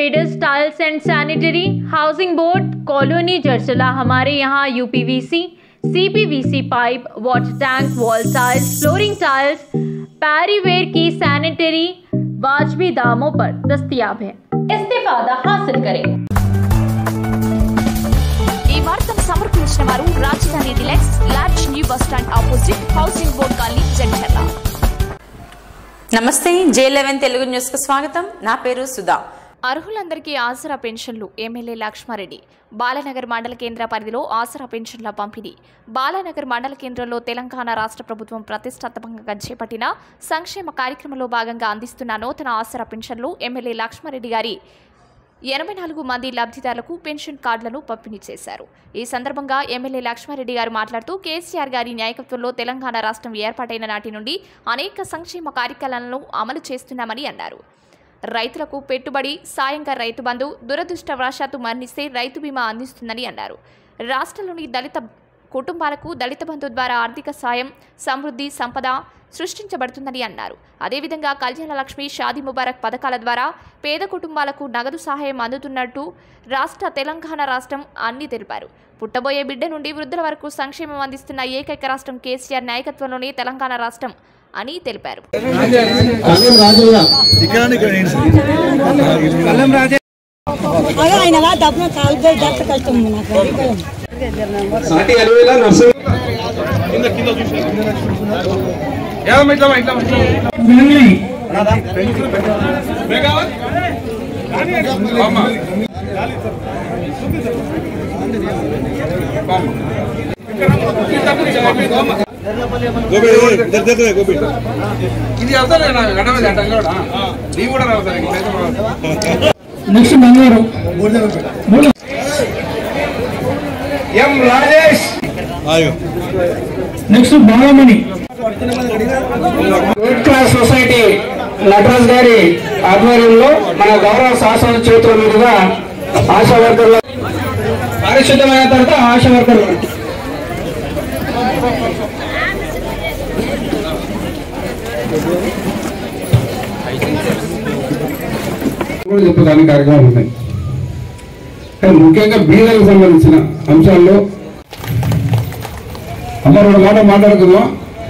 traders tiles and sanitary housing board colony Jadcherla हमारे यहाँ UPVC CPVC pipe water tank wall tiles flooring tiles Parryware की sanitary वाजबी दामों पर दस्तियाब है इस्तेफादा हासिल करें ఈ వార్తను సమర్పించిన వారు Rajdhani deluxe large new bus stand opposite housing board colony Jadcherla నమస్తే జే లెవెన్ తెలుగు న్యూస్ కు స్వాగతం నా పేరు సుధా అర్హులందరికీ ఆసరా పెన్షన్లు ఎమ్మెల్యే లక్ష్మారెడ్డి బాలనగర్ మండల కేంద్ర పరిధిలో ఆసరా పెన్షన్ల పంపిణీ బాలనగర్ మండల కేంద్రంలో తెలంగాణ రాష్ట్ర ప్రభుత్వం ప్రతిష్టాత్మకంగా చేపట్టిన సంక్షేమ కార్యక్రమంలో భాగంగా అందిస్తున్న నూతన ఆసరా పెన్షన్లు ఎమ్మెల్యే లక్ష్మారెడ్డి గారి ఎనభై నాలుగు మంది లబ్ధిదారులకు పెన్షన్ కార్డులను పంపిణీ చేశారు ఈ సందర్భంగా ఎమ్మెల్యే లక్ష్మారెడ్డి గారు మాట్లాడుతూ కేసీఆర్ గారి నాయకత్వంలో తెలంగాణ రాష్ట్రం ఏర్పాటైన నాటి నుండి అనేక సంక్షేమ కార్యక్రమాలను అమలు చేస్తున్నామని అన్నారు రైతులకు పెట్టుబడి సాయంగా రైతు బంధు దురదృష్టవశాత్తు మరణిస్తే రైతు బీమా అందిస్తుందని అన్నారు రాష్ట్రంలోని దళిత కుటుంబాలకు దళిత బంధు ద్వారా ఆర్థిక సాయం సమృద్ధి సంపద సృష్టించబడుతుందని అన్నారు అదేవిధంగా కళ్యాణ లక్ష్మి షాదీ ముబారక్ పథకాల ద్వారా పేద కుటుంబాలకు నగదు సహాయం అందుతున్నట్టు రాష్ట్ర తెలంగాణ రాష్ట్రం అన్ని తెలిపారు పుట్టబోయే బిడ్డ నుండి వృద్ధుల వరకు సంక్షేమం అందిస్తున్న ఏకైక రాష్ట్రం కేసీఆర్ నాయకత్వంలోని తెలంగాణ రాష్ట్రం అని తెలిపారు అదే ఆయన డబ్బులు కాలుపోయి దట్ట కష్టం నాకు సాటి అలవేలా నర్సరీ ఇది అవుతారు గడవది అట్టంగా నీ కూడా రావు sir next Bangaru M Rajesh next Balamani red cross society Nataraj గారి ఆధ్వర్యంలో మన గౌరవ శాసన చేతుల మీదుగా ఆశా వర్కర్లు పారిశుద్ధమైన తర్వాత ఆశా వర్కర్లు కూడా చెప్పడానికి కార్యక్రమాలు ఉన్నాయి కానీ ముఖ్యంగా బీదలకు సంబంధించిన అంశాల్లో అమ్మ రెండు మాట మాట్లాడుకుందాం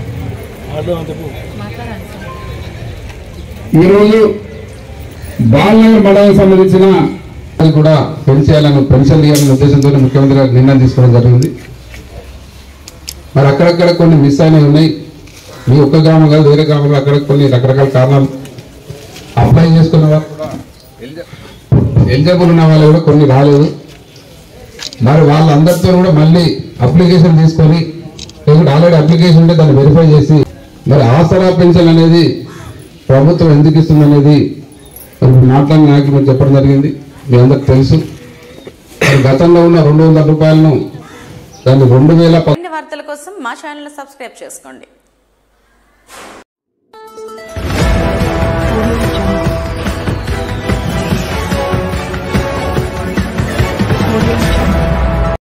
ఈరోజు బాలనగర్ మండలానికి సంబంధించిన అది కూడా పెంచేయాలని పెన్షన్ ఇవ్వాలనే ఉద్దేశంతో ముఖ్యమంత్రి గారు నిర్ణయం తీసుకోవడం జరిగింది మరి అక్కడక్కడ కొన్ని మిస్ అయినవి ఉన్నాయి మీ ఒక్క గ్రామం కాదు వేరే గ్రామంలో అక్కడ కొన్ని రకరకాల కారణాలు అప్లై చేసుకున్న వారు కూడా ఎలిజిబుల్ ఉన్న వాళ్ళు కూడా కొన్ని రాలేదు మరి వాళ్ళందరితో కూడా మళ్ళీ అప్లికేషన్ తీసుకొని లేకుంటే ఆల్రెడీ అప్లికేషన్ ఉంటే దాన్ని వెరిఫై చేసి మరి ఆసరా పెన్షన్ అనేది ప్రభుత్వం ఎందుకు ఇస్తుంది అనేది మరి మాట్లాడిన నాయకులు మీకు చెప్పడం జరిగింది మీ అందరికి తెలుసు మరి గతంలో ఉన్న రెండు వందల రూపాయలను దాన్ని రెండు వేల ప- మరిన్ని వార్తల కోసం మా ఛానల్ సబ్స్క్రైబ్ చేసుకోండి